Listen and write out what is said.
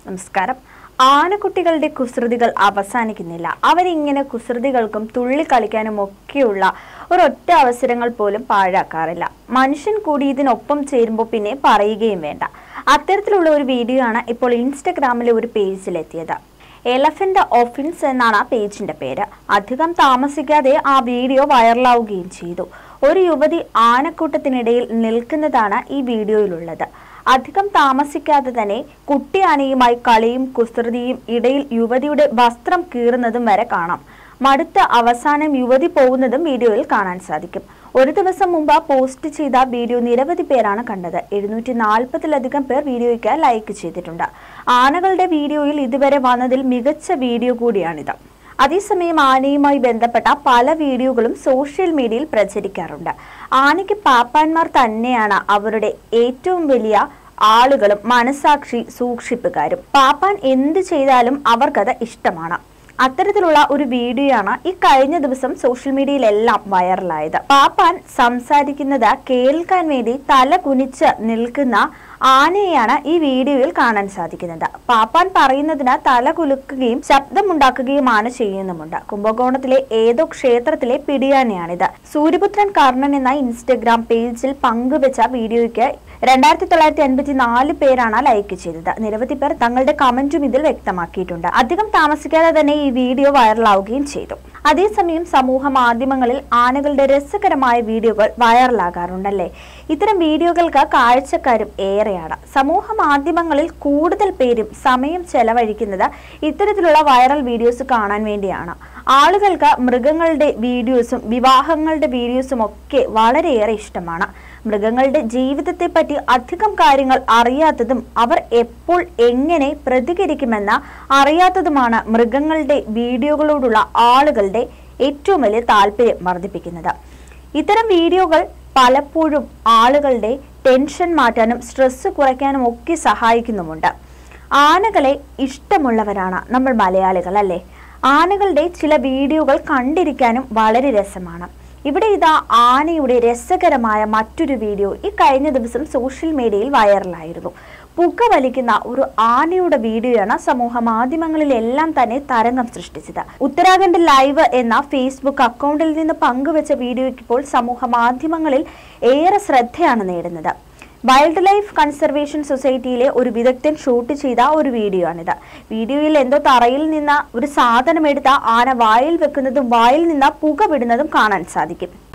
നമസ്കാരം ആനക്കുട്ടികളുടെ കുസൃതികൾ അവസാനിക്കുന്നില്ല അവരിങ്ങനെ കുസൃതികൾക്കും തുള്ളി കളിക്കാനും ഒക്കെയുള്ള ഒരൊറ്റ അവസരങ്ങൾ പോലും പാഴാക്കാറില്ല മനുഷ്യൻ കൂടി ഇതിനൊപ്പം ചേരുമ്പോൾ പിന്നെ പറയുകയും വേണ്ട അത്തരത്തിലുള്ള ഒരു വീഡിയോ ആണ് ഇപ്പോൾ ഇൻസ്റ്റഗ്രാമിലെ ഒരു പേജിലെത്തിയത് എലഫന്റ് ഓഫിൻസ് എന്നാണ് ആ പേജിന്റെ പേര് അധികം താമസിക്കാതെ ആ വീഡിയോ വൈറലാവുകയും ചെയ്തു ഒരു യുവതി ആനക്കൂട്ടത്തിനിടയിൽ നിൽക്കുന്നതാണ് ഈ വീഡിയോയിലുള്ളത് അധികം താമസിക്കാതെ തന്നെ കുട്ടി ആനയുമായി കളിയും കുസൃതിയും ഇടയിൽ യുവതിയുടെ വസ്ത്രം കീറുന്നതും വരെ കാണാം മടുത്ത അവസാനം യുവതി പോകുന്നതും വീഡിയോയിൽ കാണാൻ സാധിക്കും ഒരു ദിവസം മുമ്പ് പോസ്റ്റ് ചെയ്ത വീഡിയോ നിരവധി പേരാണ് കണ്ടത് എഴുന്നൂറ്റി നാൽപ്പതിലധികം പേർ വീഡിയോയ്ക്ക് ലൈക്ക് ചെയ്തിട്ടുണ്ട് ആനകളുടെ വീഡിയോയിൽ ഇതുവരെ വന്നതിൽ മികച്ച വീഡിയോ കൂടിയാണിത് അതേസമയം ആനയുമായി ബന്ധപ്പെട്ട പല വീഡിയോകളും സോഷ്യൽ മീഡിയയിൽ പ്രചരിക്കാറുണ്ട് ആനയ്ക്ക് പാപ്പാന്മാർ തന്നെയാണ് അവരുടെ ഏറ്റവും വലിയ ആളുകളും മനസാക്ഷി സൂക്ഷിപ്പുകാരും പാപ്പാൻ എന്ത് ചെയ്താലും അവർക്കത് ഇഷ്ടമാണ് അത്തരത്തിലുള്ള ഒരു വീഡിയോയാണ് ഈ കഴിഞ്ഞ ദിവസം സോഷ്യൽ മീഡിയയിലെല്ലാം വൈറലായത് പാപ്പാൻ സംസാരിക്കുന്നത് കേൾക്കാൻ വേണ്ടി തല കുനിച്ച് നിൽക്കുന്ന ആനയെയാണ് ഈ വീഡിയോയിൽ കാണാൻ സാധിക്കുന്നത് പാപ്പാൻ പറയുന്നതിന് തല കുലുക്കുകയും ശബ്ദമുണ്ടാക്കുകയുമാണ് ചെയ്യുന്നുമുണ്ട് കുംഭകോണത്തിലെ ഏതോ ക്ഷേത്രത്തിലെ പിടിയാനയാണിത് സൂര്യപുത്രൻ കർണൻ എന്ന ഇൻസ്റ്റഗ്രാം പേജിൽ പങ്കുവെച്ച വീഡിയോയ്ക്ക് രണ്ടായിരത്തി തൊള്ളായിരത്തി അൻപത്തി നാല് പേരാണ് ലൈക്ക് ചെയ്തത് നിരവധി പേർ തങ്ങളുടെ കമന്റും ഇതിൽ വ്യക്തമാക്കിയിട്ടുണ്ട് അധികം താമസിക്കാതെ തന്നെ ഈ വീഡിയോ വൈറലാവുകയും ചെയ്തു അതേസമയം സമൂഹ മാധ്യമങ്ങളിൽ ആനകളുടെ രസകരമായ വീഡിയോകൾ വൈറലാകാറുണ്ടല്ലേ ഇത്തരം വീഡിയോകൾക്ക് കാഴ്ചക്കാരും ഏറെയാണ് സമൂഹ മാധ്യമങ്ങളിൽ കൂടുതൽ പേരും സമയം ചെലവഴിക്കുന്നത് ഇത്തരത്തിലുള്ള വൈറൽ വീഡിയോസ് കാണാൻ വേണ്ടിയാണ് ആളുകൾക്ക് മൃഗങ്ങളുടെ വീഡിയോസും വിവാഹങ്ങളുടെ വീഡിയോസും ഒക്കെ വളരെയേറെ ഇഷ്ടമാണ് മൃഗങ്ങളുടെ ജീവിതത്തെ പറ്റി അധികം കാര്യങ്ങൾ അറിയാത്തതും അവർ എപ്പോൾ എങ്ങനെ പ്രതികരിക്കുമെന്ന് അറിയാത്തതുമാണ് മൃഗങ്ങളുടെ വീഡിയോകളോടുള്ള ആളുകളുടെ ഏറ്റവും വലിയ താല്പര്യം വർദ്ധിപ്പിക്കുന്നത് ഇത്തരം വീഡിയോകൾ പലപ്പോഴും ആളുകളുടെ ടെൻഷൻ മാറ്റാനും സ്ട്രെസ് കുറയ്ക്കാനും ഒക്കെ സഹായിക്കുന്നുമുണ്ട് ആനകളെ ഇഷ്ടമുള്ളവരാണ് നമ്മൾ മലയാളികൾ അല്ലേ ആനകളുടെ ചില വീഡിയോകൾ കണ്ടിരിക്കാനും വളരെ രസമാണ് ഇവിടെ ഇതാ ആനയുടെ രസകരമായ മറ്റൊരു വീഡിയോ ഈ കഴിഞ്ഞ ദിവസം സോഷ്യൽ മീഡിയയിൽ വൈറലായിരുന്നു പുക വലിക്കുന്ന ഒരു ആനയുടെ വീഡിയോയാണ് സമൂഹ മാധ്യമങ്ങളിലെല്ലാം തന്നെ തരംഗം സൃഷ്ടിച്ചത് ഉത്തരാഖണ്ഡ് ലൈവ് എന്ന ഫേസ്ബുക്ക് അക്കൗണ്ടിൽ നിന്ന് പങ്കുവച്ച വീഡിയോയ്ക്ക് ഇപ്പോൾ സമൂഹ മാധ്യമങ്ങളിൽ ഏറെ ശ്രദ്ധയാണ് നേടുന്നത് വൈൽഡ് ലൈഫ് കൺസർവേഷൻ സൊസൈറ്റിയിലെ ഒരു വിദഗ്ധൻ ഷൂട്ട് ചെയ്ത ഒരു വീഡിയോ ആണിത് വീഡിയോയിൽ എന്തോ തറയിൽ നിന്ന് ഒരു സാധനം എടുത്ത ആന വായിൽ വെക്കുന്നതും വായിൽ നിന്ന് പുക വിടുന്നതും കാണാൻ സാധിക്കും